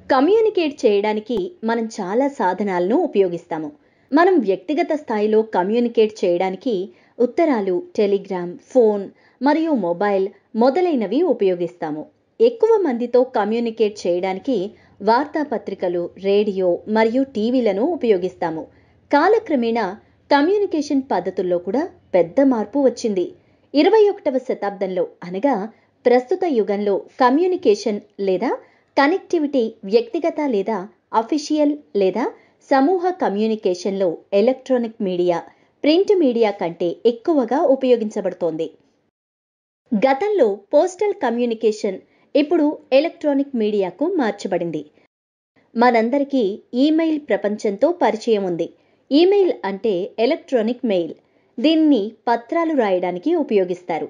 communicate చేయడానికి మనం చాలా సాధనాలను ఉపయోగిస్తాము మనం వ్యక్తిగత స్థాయిలో కమ్యూనికేట్ చేయడానికి ఉత్తరాలు టెలిగ్రామ్ ఫోన్ మరియు మొబైల్ మొదలైనవి ఉపయోగిస్తాము ఎక్కువ మందితో కమ్యూనికేట్ చేయడానికి వార్తాపత్రికలు రేడియో మరియు టీవీలను ఉపయోగిస్తాము కాలక్రమేణా కమ్యూనికేషన్ పద్ధతుల్లో కూడా పెద్ద మార్పు వచ్చింది ఇరవై ఒకటవ శతాబ్దంలో అనగా ప్రస్తుత యుగంలో కమ్యూనికేషన్ లేదా కనెక్టివిటీ వ్యక్తిగత లేదా అఫీషియల్ లేదా సమూహ కమ్యూనికేషన్లో ఎలక్ట్రానిక్ మీడియా ప్రింట్ మీడియా కంటే ఎక్కువగా ఉపయోగించబడుతోంది గతంలో పోస్టల్ కమ్యూనికేషన్ ఇప్పుడు ఎలక్ట్రానిక్ మీడియాకు మార్చబడింది మనందరికీ ఈమెయిల్ ప్రపంచంతో పరిచయం ఉంది ఈమెయిల్ అంటే ఎలక్ట్రానిక్ మెయిల్ దీన్ని పత్రాలు రాయడానికి ఉపయోగిస్తారు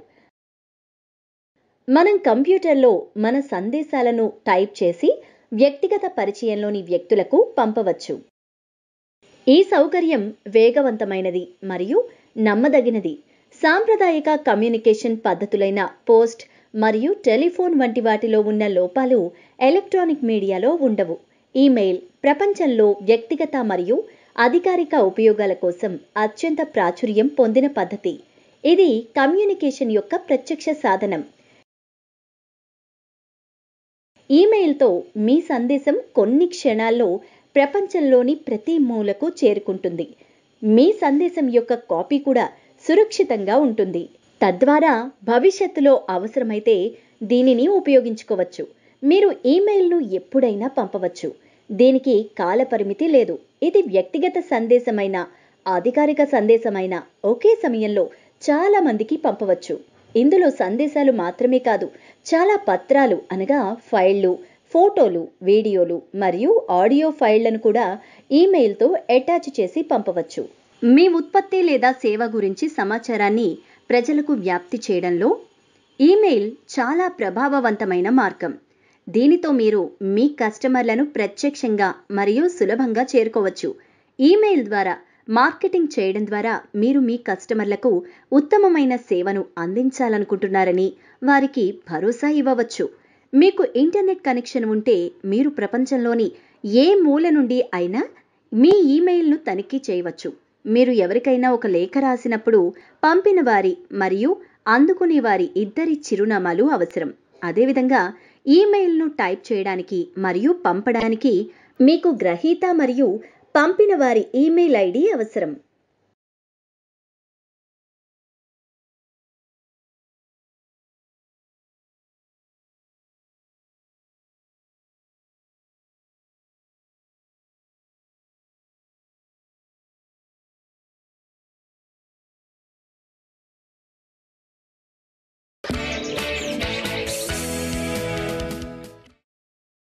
మనం కంప్యూటర్లో మన సందేశాలను టైప్ చేసి వ్యక్తిగత పరిచయంలోని వ్యక్తులకు పంపవచ్చు ఈ సౌకర్యం వేగవంతమైనది మరియు నమ్మదగినది సాంప్రదాయక కమ్యూనికేషన్ పద్ధతులైన పోస్ట్ మరియు టెలిఫోన్ వంటి వాటిలో ఉన్న లోపాలు ఎలక్ట్రానిక్ మీడియాలో ఉండవు ఈమెయిల్ ప్రపంచంలో వ్యక్తిగత మరియు అధికారిక ఉపయోగాల కోసం అత్యంత ప్రాచుర్యం పొందిన పద్ధతి ఇది కమ్యూనికేషన్ యొక్క ప్రత్యక్ష సాధనం ఈమెయిల్తో మీ సందేశం కొన్ని క్షణాల్లో ప్రపంచంలోని ప్రతి మూలకు చేరుకుంటుంది మీ సందేశం యొక్క కాపీ కూడా సురక్షితంగా ఉంటుంది తద్వారా భవిష్యత్తులో అవసరమైతే దీనిని ఉపయోగించుకోవచ్చు మీరు ఈమెయిల్ను ఎప్పుడైనా పంపవచ్చు దీనికి కాలపరిమితి లేదు ఇది వ్యక్తిగత సందేశమైన అధికారిక సందేశమైన ఒకే సమయంలో చాలా మందికి పంపవచ్చు ఇందులో సందేశాలు మాత్రమే కాదు చాలా పత్రాలు అనగా ఫైళ్లు ఫోటోలు వీడియోలు మరియు ఆడియో ఫైళ్లను కూడా ఈమెయిల్తో అటాచ్ చేసి పంపవచ్చు మీ ఉత్పత్తి లేదా సేవ గురించి సమాచారాన్ని ప్రజలకు వ్యాప్తి చేయడంలో ఈమెయిల్ చాలా ప్రభావవంతమైన మార్గం దీనితో మీరు మీ కస్టమర్లను ప్రత్యక్షంగా మరియు సులభంగా చేరుకోవచ్చు ఈమెయిల్ ద్వారా మార్కెటింగ్ చేయడం ద్వారా మీరు మీ కస్టమర్లకు ఉత్తమమైన సేవను అందించాలనుకుంటున్నారని వారికి భరోసా ఇవ్వవచ్చు మీకు ఇంటర్నెట్ కనెక్షన్ ఉంటే మీరు ప్రపంచంలోని ఏ మూల నుండి అయినా మీ ఈమెయిల్ను తనిఖీ చేయవచ్చు మీరు ఎవరికైనా ఒక లేఖ రాసినప్పుడు పంపిన వారి మరియు అందుకునే వారి ఇద్దరి చిరునామాలు అవసరం అదేవిధంగా ఈమెయిల్ను టైప్ చేయడానికి మరియు పంపడానికి మీకు గ్రహీత మరియు పంపిన వారి ఈమెయిల్ ఐడి అవసరం